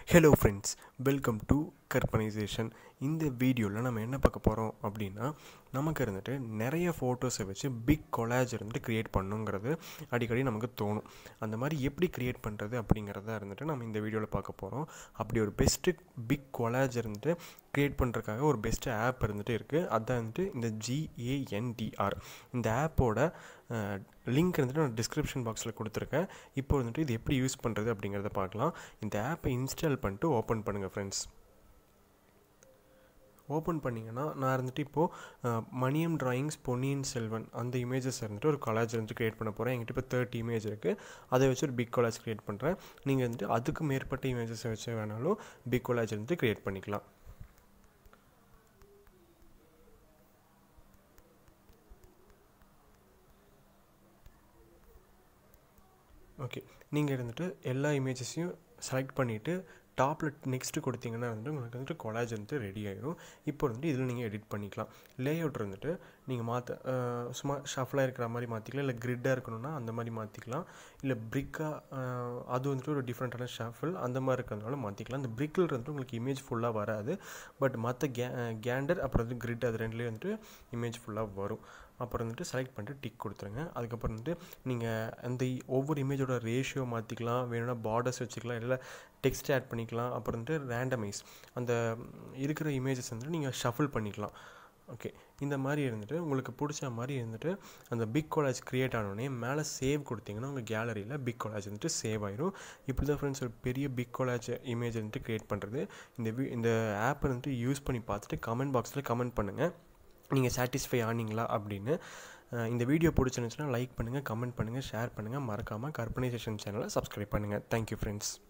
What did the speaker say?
hello friends welcome to கற்பனைசேஷன் இந்த வீடியோவில் நம்ம என்ன பார்க்க போகிறோம் அப்படின்னா நமக்கு இருந்துட்டு நிறைய ஃபோட்டோஸை வச்சு பிக் கொலாஜ் இருந்துட்டு க்ரியேட் பண்ணுங்கிறது அடிக்கடி நமக்கு தோணும் அந்த மாதிரி எப்படி க்ரியேட் பண்ணுறது அப்படிங்கிறத இருந்துட்டு நம்ம இந்த வீடியோவில் பார்க்க போகிறோம் அப்படி ஒரு பெஸ்ட்டு பிக் கொலாஜ் இருந்துட்டு க்ரியேட் பண்ணுறதுக்காக ஒரு பெஸ்ட்டு ஆப் இருந்துட்டு இருக்குது அதான் வந்துட்டு இந்த ஜிஏஎன்டிஆர் இந்த ஆப்போட லிங்க் வந்துட்டு நான் டிஸ்கிரிப்ஷன் பாக்ஸில் கொடுத்துருக்கேன் இப்போ வந்துட்டு இது எப்படி யூஸ் பண்ணுறது அப்படிங்கிறத பார்க்கலாம் இந்த ஆப்பை இன்ஸ்டால் பண்ணிட்டு ஓப்பன் பண்ணுங்கள் ஃப்ரெண்ட்ஸ் ஓப்பன் பண்ணிங்கன்னா நான் இருந்துட்டு இப்போது மணியம் டிராயிங்ஸ் பொன்னியின் செல்வன் அந்த இமேஜஸ் இருந்துட்டு ஒரு கொலாஜ் வந்துட்டு க்ரியேட் பண்ண போகிறேன் என்கிட்ட இப்போ தேர்ட்டி இமேஜ் இருக்குது அதை வச்சு ஒரு பிக் கொலாஜ் க்ரியேட் பண்ணுறேன் நீங்கள் வந்துட்டு அதுக்கு மேற்பட்ட இமேஜஸை வச்சு வேணாலும் பிக் கொலாஜ் வந்துட்டு க்ரியேட் பண்ணிக்கலாம் ஓகே நீங்கள் இருந்துட்டு எல்லா இமேஜஸையும் செலக்ட் பண்ணிவிட்டு டாப்பில் நெக்ஸ்ட்டு கொடுத்தீங்கன்னா வந்துட்டு உங்களுக்கு வந்துட்டு கொலாஜ் வந்துட்டு ரெடி ஆகிடும் இப்போ வந்துட்டு இதில் நீங்கள் எடிட் பண்ணிக்கலாம் லே அவுட் இருந்துட்டு நீங்கள் மாற்ற சும்மா ஷஃபிளாக இருக்கிற மாதிரி மாற்றிக்கலாம் இல்லை கிரிட்டாக இருக்கணும்னா அந்த மாதிரி மாற்றிக்கலாம் இல்லை பிரிக்காக அது வந்துட்டு ஒரு டிஃப்ரெண்ட்டான ஷஃபில் அந்த மாதிரி இருக்கிறதுனால மாற்றிக்கலாம் அந்த பிரிக்கில் இருந்துட்டு உங்களுக்கு இமேஜ் ஃபுல்லாக வராது பட் மற்ற கே கேண்டர் அப்புறம் வந்து கிரிட் அது ரெண்டுலேயும் வந்துட்டு இமேஜ் ஃபுல்லாக வரும் அப்புறம் வந்துட்டு செலக்ட் பண்ணிட்டு டிக் கொடுத்துருங்க அதுக்கப்புறம் வந்துட்டு நீங்கள் அந்த ஒவ்வொரு இமேஜோட ரேஷியோ மாற்றிக்கலாம் வேணும்னா பார்டர்ஸ் வச்சுக்கலாம் இல்லை டெக்ஸ்ட் ஆட் பண்ணிக்கலாம் அப்புறம் வந்துட்டு ரேண்டமைஸ் அந்த இருக்கிற இமேஜஸ் வந்துட்டு நீங்கள் ஷஃபிள் பண்ணிக்கலாம் ஓகே இந்த மாதிரி இருந்துட்டு உங்களுக்கு பிடிச்ச மாதிரி இருந்துட்டு அந்த பிக் காலேஜ் க்ரியேட் ஆனோடனே மேலே சேவ் கொடுத்தீங்கன்னா உங்கள் கேலரியில் பிக் காலேஜ் வந்துட்டு சேவ் ஆயிரும் இப்படி தான் ஃப்ரெண்ட்ஸ் ஒரு பெரிய பிக் காலேஜ் இமேஜ் வந்துட்டு க்ரியேட் பண்ணுறது இந்த இந்த ஆப்பை வந்துட்டு யூஸ் பண்ணி பார்த்துட்டு கமெண்ட் பாக்ஸில் கமெண்ட் பண்ணுங்கள் நீங்கள் சாட்டிஸ்ஃபை ஆனீங்களா அப்படின்னு இந்த வீடியோ பிடிச்சிருந்துச்சுன்னா லைக் பண்ணுங்கள் கமெண்ட் பண்ணுங்கள் ஷேர் பண்ணுங்கள் மறக்காமல் கற்பனை செஷன் சேனலை சப்ஸ்கிரைப் பண்ணுங்கள் தேங்க்யூ ஃப்ரெண்ட்ஸ்